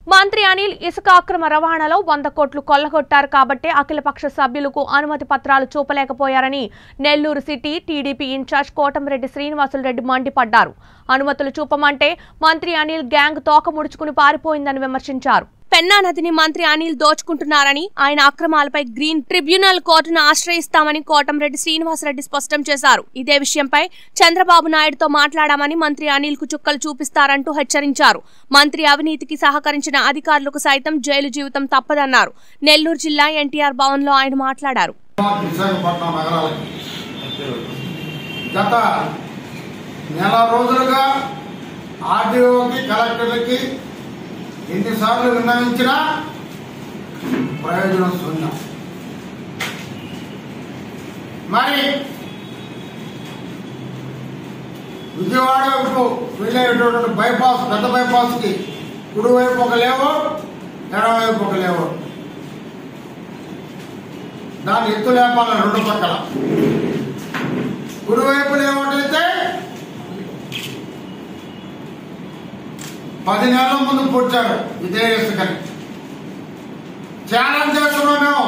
మంత్రి అనిల్ ఇసుక అక్రమ రవాణాలో వంద కోట్లు కొల్లగొట్టారు కాబట్టే అఖిలపక్ష సభ్యులకు అనుమతి పత్రాలు చూపలేకపోయారని Nellore city TDP incharge Kotamreddy Srinivasulu Reddy మండిపడ్డారు అనుమతులు చూపమంటే మంత్రి అనిల్ గ్యాంగ్ తోక ముడుచుకుని పారిపోయిందని విమర్శించారు పెన్నా నదిని మంత్రి అనిల్ దోచుకుంటున్నారని ఆయన అక్రమాలపై గ్రీన్ ట్రిబ్యునల్ కోర్టును ఆశ్రయిస్తామని కోటంరెడ్డి శ్రీనివాసరెడ్డి స్పష్టం చేశారు ఇదే విషయంపై చంద్రబాబు నాయుడుతో మాట్లాడామని మంత్రి అనిల్ కు చుక్కలు చూపిస్తారంటూ హెచ్చరించారు మంత్రి అవినీతికి సహకరించిన అధికారులకు సైతం జైలు జీవితం తప్పదన్నారు నెల్లూరు జిల్లా ఎన్టీఆర్ భవన్ లో ఆయన మాట్లాడారు విశాఖపట్నం నగరాలకి గత నెల రోజులుగా ఆర్డీఓకి కలెక్టర్లకి ఎన్నిసార్లు విన్నవించినా ప్రయోజనం శూన్యం మరి విజయవాడ వైపు వెళ్ళేటటువంటి బైపాస్ పెద్ద బైపాస్కి కుడివైపు ఒక లేవో ఎడవైపు ఒక లేవో దాని ఎత్తు లేపాల రెండు పక్కల కుడివైపులు ఏమిటైతే పది నెలల ముందు పుట్టారు ఇదే ఇసుకని ఛాలెంజ్ చేస్తున్నాం మేము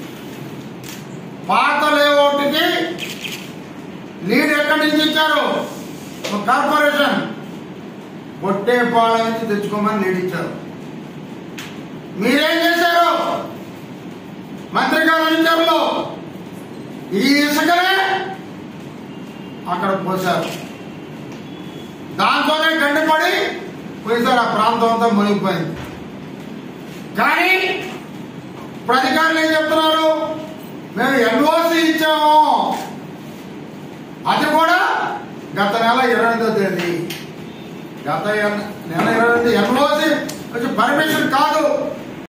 పాత లేఅవుట్కి లీడ్ ఎక్కడి నుంచి ఇచ్చారు ఒక కార్పొరేషన్ పొట్టేపాళ నుంచి తెచ్చుకోమని లీడ్ ఇచ్చారు మీరేం చేశారు మంత్రి గారు అనుచరులు ఈ ఇసుకనే అక్కడ పోశారు దాంతోనే గండిపడి పోయిసారు ఆ ప్రాంతం అంతా మునిగిపోయింది కానీ ఇప్పుడు అధికారులు ఏం చెప్తున్నారు మేము ఎన్ఓసి ఇచ్చాము అది కూడా గత నెల ఇరవై ఎనిమిదో తేదీ గత ఎన్- నెల ఇరవై ఎనిమిది ఎన్ఓసి వచ్చి పర్మిషన్ కాదు